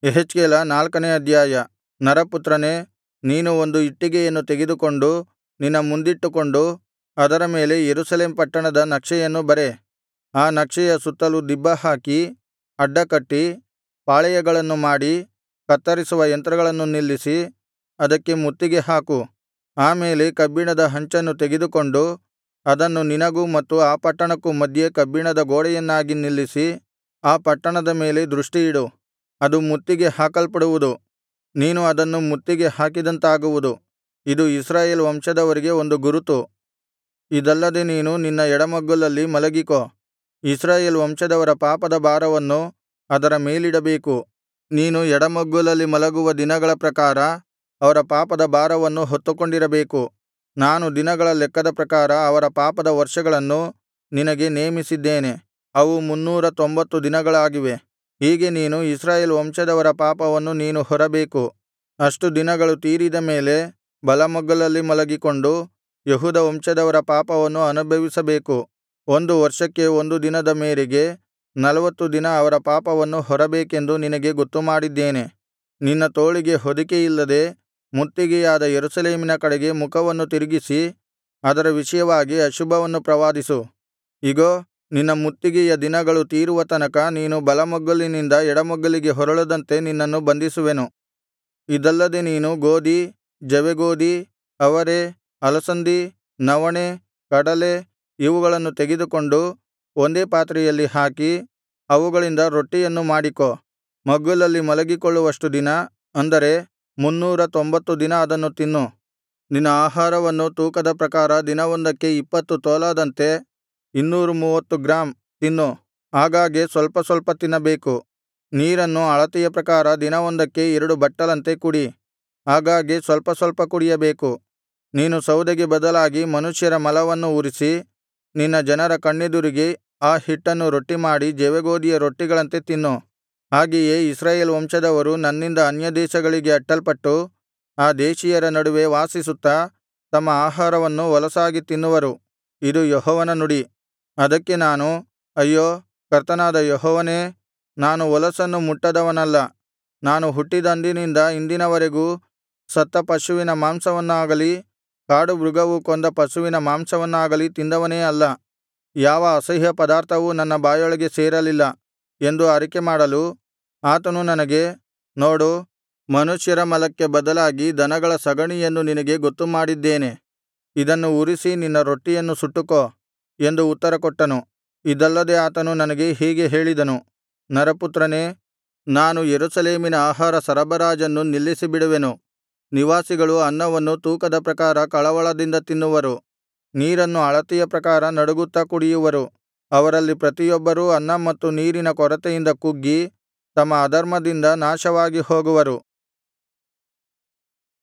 ಯೆಹೆಜ್ಕೇಲ ನಾಲ್ಕನೇ ಅಧ್ಯಾಯ ನರಪುತ್ರನೇ ನೀನು ಒಂದು ಇಟ್ಟಿಗೆಯನ್ನು ತೆಗೆದುಕೊಂಡು ನಿನ್ನ ಮುಂದಿಟ್ಟುಕೊಂಡು ಅದರ ಮೇಲೆ ಯೆರೂಸಲೇಮ್ ಪಟ್ಟಣದ ನಕ್ಷೆಯನ್ನು ಬರೆ ಆ ನಕ್ಷೆಯ ಸುತ್ತಲು ದಿಬ್ಬ ಹಾಕಿ ಅಡ್ಡಕಟ್ಟಿ ಪಾಳೆಯಗಳನ್ನು ಮಾಡಿ ಕತ್ತರಿಸುವ ಯಂತ್ರಗಳನ್ನು ನಿಲ್ಲಿಸಿ ಅದಕ್ಕೆ ಮುತ್ತಿಗೆ ಹಾಕು ಆ ಮೇಲೆ ಕಬ್ಬಿಣದ ಹಂಚನ್ನು ತೆಗೆದುಕೊಂಡು ಅದನ್ನು ನಿನಗೂ ಮತ್ತು ಆ ಪಟ್ಟಣಕ್ಕೂ ಮಧ್ಯೆ ಕಬ್ಬಿಣದ ಗೋಡೆಯನ್ನಾಗಿ ನಿಲ್ಲಿಸಿ ಆ ಪಟ್ಟಣದ ಮೇಲೆ ದೃಷ್ಟಿಯಿಡು ಅದು ಮುತ್ತಿಗೆ ಹಾಕಲ್ಪಡುವುದು ನೀನು ಅದನ್ನು ಮುತ್ತಿಗೆ ಹಾಕಿದಂತಾಗುವುದು ಇದು ಇಸ್ರಾಯೇಲ್ ವಂಶದವರಿಗೆ ಒಂದು ಗುರುತು ಇದಲ್ಲದೆ ನೀನು ನಿನ್ನ ಎಡಮಗ್ಗುಲಲ್ಲಿ ಮಲಗಿಕೋ ಇಸ್ರಾಯೇಲ್ ವಂಶದವರ ಪಾಪದ ಭಾರವನ್ನು ಅದರ ಮೇಲಿಡಬೇಕು ನೀನು ಎಡಮಗ್ಗುಲಲ್ಲಿ ಮಲಗುವ ದಿನಗಳ ಪ್ರಕಾರ ಅವರ ಪಾಪದ ಭಾರವನ್ನು ಹೊತ್ತುಕೊಂಡಿರಬೇಕು ನಾನು ದಿನಗಳ ಲೆಕ್ಕದ ಪ್ರಕಾರ ಅವರ ಪಾಪದ ವರ್ಷಗಳನ್ನು ನಿನಗೆ ನೇಮಿಸಿದ್ದೇನೆ ಅವು ಮುನ್ನೂರ ತೊಂಬತ್ತು ದಿನಗಳಾಗಿವೆ ಹೀಗೆ ನೀನು ಇಸ್ರಾಯೇಲ್ ವಂಶದವರ ಪಾಪವನ್ನು ನೀನು ಹೊರಬೇಕು ಅಷ್ಟು ದಿನಗಳು ತೀರಿದ ಮೇಲೆ ಬಲಮಗ್ಗುಲಲ್ಲಿ ಮಲಗಿಕೊಂಡು ಯೆಹೂದ ವಂಶದವರ ಪಾಪವನ್ನು ಅನುಭವಿಸಬೇಕು ಒಂದು ವರ್ಷಕ್ಕೆ ಒಂದು ದಿನದ ಮೇರೆಗೆ ನಲ್ವತ್ತು ದಿನ ಅವರ ಪಾಪವನ್ನು ಹೊರಬೇಕೆಂದು ನಿನಗೆ ಗೊತ್ತುಮಾಡಿದ್ದೇನೆ ನಿನ್ನ ತೋಳಿಗೆ ಹೊದಿಕೆಯಿಲ್ಲದೆ ಮುತ್ತಿಗೆಯಾದ ಯೆರೂಸಲೇಮಿನ ಕಡೆಗೆ ಮುಖವನ್ನು ತಿರುಗಿಸಿ ಅದರ ವಿಷಯವಾಗಿ ಅಶುಭವನ್ನು ಪ್ರವಾದಿಸು ಇಗೋ ನಿನ್ನ ಮುತ್ತಿಗೆಯ ದಿನಗಳು ತೀರುವ ತನಕ ನೀನು ಬಲಮಗ್ಗುಲಿನಿಂದ ಎಡಮಗ್ಗುಲಿಗೆ ಹೊರಳದಂತೆ ನಿನ್ನನ್ನು ಬಂಧಿಸುವೆನು ಇದಲ್ಲದೆ ನೀನು ಗೋದಿ ಜವೆಗೋದಿ ಅವರೆ ಅಲಸಂದಿ ನವಣೆ ಕಡಲೆ ಇವುಗಳನ್ನು ತೆಗೆದುಕೊಂಡು ಒಂದೇ ಪಾತ್ರೆಯಲ್ಲಿ ಹಾಕಿ ಅವುಗಳಿಂದ ರೊಟ್ಟಿಯನ್ನು ಮಾಡಿಕೋ ಮಗ್ಗುಲಲ್ಲಿ ಮಲಗಿಕೊಳ್ಳುವಷ್ಟು ದಿನ ಅಂದರೆ ಮುನ್ನೂರ ತೊಂಬತ್ತು ದಿನ ಅದನ್ನು ತಿನ್ನು ನಿನ್ನ ಆಹಾರವನ್ನು ತೂಕದ ಪ್ರಕಾರ ದಿನವೊಂದಕ್ಕೆ ಇಪ್ಪತ್ತು ತೋಲಾದಂತೆ ಇನ್ನೂರ ಮೂವತ್ತು ಗ್ರಾಮ್ ತಿನ್ನು ಆಗಾಗ್ಗೆ ಸ್ವಲ್ಪ ಸ್ವಲ್ಪ ತಿನ್ನಬೇಕು ನೀರನ್ನು ಅಳತೆಯ ಪ್ರಕಾರ ದಿನವೊಂದಕ್ಕೆ ಎರಡು ಬಟ್ಟಲಂತೆ ಕುಡಿ ಆಗಾಗ್ಗೆ ಸ್ವಲ್ಪ ಸ್ವಲ್ಪ ಕುಡಿಯಬೇಕು ನೀನು ಸೌದೆಗೆ ಬದಲಾಗಿ ಮನುಷ್ಯರ ಮಲವನ್ನು ಉರಿಸಿ ನಿನ್ನ ಜನರ ಕಣ್ಣೆದುರಿಗೆ ಆ ಹಿಟ್ಟನ್ನು ರೊಟ್ಟಿಮಾಡಿ ಜವೆಗೋದಿಯ ರೊಟ್ಟಿಗಳಂತೆ ತಿನ್ನು ಹಾಗೆಯೇ ಇಸ್ರಾಯೇಲ್ ವಂಶದವರು ನನ್ನಿಂದ ಅನ್ಯದೇಶಗಳಿಗೆ ಅಟ್ಟಲ್ಪಟ್ಟು ಆ ದೇಶೀಯರ ನಡುವೆ ವಾಸಿಸುತ್ತಾ ತಮ್ಮ ಆಹಾರವನ್ನು ಹೊಲಸಾಗಿ ತಿನ್ನುವರು ಇದು ಯೆಹೋವನ ನುಡಿ ಅದಕ್ಕೆ ನಾನು ಅಯ್ಯೋ ಕರ್ತನಾದ ಯೆಹೋವನೇ ನಾನು ಹೊಲಸನ್ನು ಮುಟ್ಟದವನಲ್ಲ ನಾನು ಹುಟ್ಟಿದಂದಿನಿಂದ ಇಂದಿನವರೆಗೂ ಸತ್ತ ಪಶುವಿನ ಮಾಂಸವನ್ನಾಗಲಿ ಕಾಡುಮೃಗವು ಕೊಂದ ಪಶುವಿನ ಮಾಂಸವನ್ನಾಗಲಿ ತಿಂದವನೇ ಅಲ್ಲ ಯಾವ ಅಸಹ್ಯ ಪದಾರ್ಥವೂ ನನ್ನ ಬಾಯೊಳಗೆ ಸೇರಲಿಲ್ಲ ಎಂದು ಅರಿಕೆಮಾಡಲು ಆತನು ನನಗೆ ನೋಡು ಮನುಷ್ಯರ ಮಲಕ್ಕೆ ಬದಲಾಗಿ ದನಗಳ ಸಗಣಿಯನ್ನು ನಿನಗೆ ಗೊತ್ತುಮಾಡಿದ್ದೇನೆ ಇದನ್ನು ಉರಿಸಿ ನಿನ್ನ ರೊಟ್ಟಿಯನ್ನು ಸುಟ್ಟುಕೋ ಎಂದು ಉತ್ತರಕೊಟ್ಟನು ಇದಲ್ಲದೆ ಆತನು ನನಗೆ ಹೀಗೆ ಹೇಳಿದನು ನರಪುತ್ರನೇ ನಾನು ಯೆರೂಸಲೇಮಿನ ಆಹಾರ ಸರಬರಾಜನ್ನು ನಿಲ್ಲಿಸಿಬಿಡುವೆನು ನಿವಾಸಿಗಳು ಅನ್ನವನ್ನು ತೂಕದ ಪ್ರಕಾರ ಕಳವಳದಿಂದ ತಿನ್ನುವರು ನೀರನ್ನು ಅಳತೆಯ ಪ್ರಕಾರ ನಡುಗುತ್ತಾ ಕುಡಿಯುವರು ಅವರಲ್ಲಿ ಪ್ರತಿಯೊಬ್ಬರೂ ಅನ್ನ ಮತ್ತು ನೀರಿನ ಕೊರತೆಯಿಂದ ಕುಗ್ಗಿ ತಮ್ಮ ಅಧರ್ಮದಿಂದ ನಾಶವಾಗಿ ಹೋಗುವರು